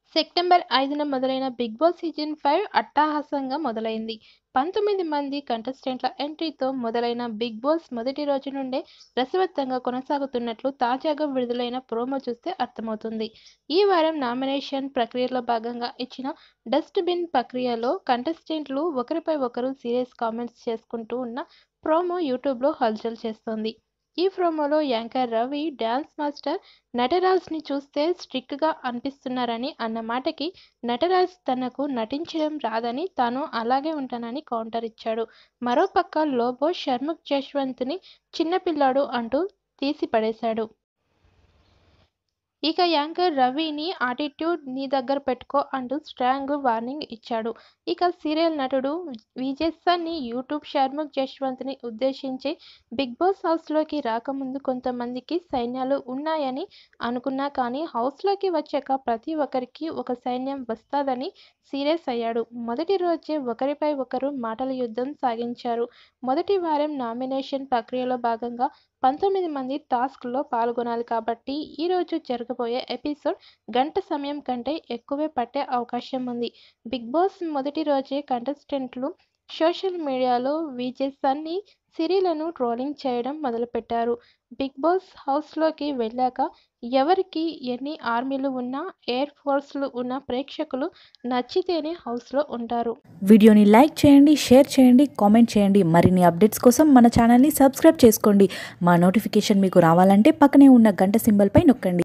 September ఐదున మొదలైన big boss season five అట్టహాసంగా మొదలైంది. పంతొమ్మిది మంది కంటెస్టెంట్ల ఎంట్రీతో మొదలైన బిగ్ బాస్ మొదటి రోజు నుండే రసవత్తంగా కొనసాగుతున్నట్లు తాజాగా విడుదలైన ప్రోమో చూస్తే అర్థమవుతోంది. ఈ వారం నామినేషన్ ప్రక్రియలో భాగంగా ఇచ్చిన డస్ట్ బిన్ ప్రక్రియలో కంటెస్టెంట్లు ఒకరిపై ఒకరు సీరియస్ కామెంట్స్ చేసుకుంటూ ఉన్న ప్రోమో యూట్యూబ్లో హల్చల్ చేస్తోంది. ఈ ప్రోమోలో యాంకర్ రవి, డ్యాన్స్ మాస్టర్ నటరాజ్ని చూస్తే స్ట్రిక్ట్గా అనిపిస్తున్నారని అన్న మాటకి నటరాజ్ తనకు నటించడం రాదని తాను అలాగే ఉంటానని కౌంటర్ ఇచ్చాడు. మరోపక్క లోబో షణ్ముఖ్ జశ్వంత్ని చిన్నపిల్లాడు అంటూ తీసిపడేశాడు. ఇక యాంకర్ రవిని ఆటిట్యూడ్ నీ దగ్గర పెట్టుకో అంటూ స్ట్రాంగ్ వార్నింగ్ ఇచ్చాడు. ఇక సీరియల్ నటుడు విజయ్ సన్నీ యూట్యూబ్ షణ్ముఖ్ జశ్వంత్ని ఉద్దేశించి బిగ్ బాస్ హౌస్లోకి రాకముందు కొంతమందికి సైన్యాలు ఉన్నాయని అనుకున్నా కానీ హౌస్లోకి వచ్చాక ప్రతి ఒక్కరికీ ఒక సైన్యం వస్తాదని సీరియస్ అయ్యాడు. మొదటి రోజే ఒకరిపై ఒకరు మాటల యుద్ధం సాగించారు. మొదటి వారం నామినేషన్ ప్రక్రియలో భాగంగా పంతొమ్మిది మంది టాస్క్లో పాల్గొనాలి కాబట్టి ఈ రోజు జరగబోయే ఎపిసోడ్ గంట సమయం కంటే ఎక్కువే పట్టే అవకాశం ఉంది. బిగ్ బాస్ మొదటి రోజే కంటెస్టెంట్లు సోషల్ మీడియాలో విజయ్ సన్నీ, సిరిలను ట్రోలింగ్ చేయడం మొదలుపెట్టారు. బిగ్ బాస్ హౌస్లోకి వెళ్లాక ఎవరికి ఎన్ని ఆర్మీలు ఉన్నా, ఎయిర్ ఫోర్స్లు ఉన్నా ప్రేక్షకులు నచ్చితేనే హౌస్లో ఉంటారు. వీడియోని లైక్ చేయండి, షేర్ చేయండి, కామెంట్ చేయండి. మరిన్ని అప్డేట్స్ కోసం మన ఛానల్ని సబ్స్క్రైబ్ చేసుకోండి. మా నోటిఫికేషన్ మీకు రావాలంటే పక్కనే ఉన్న గంట సింబల్పై నొక్కండి.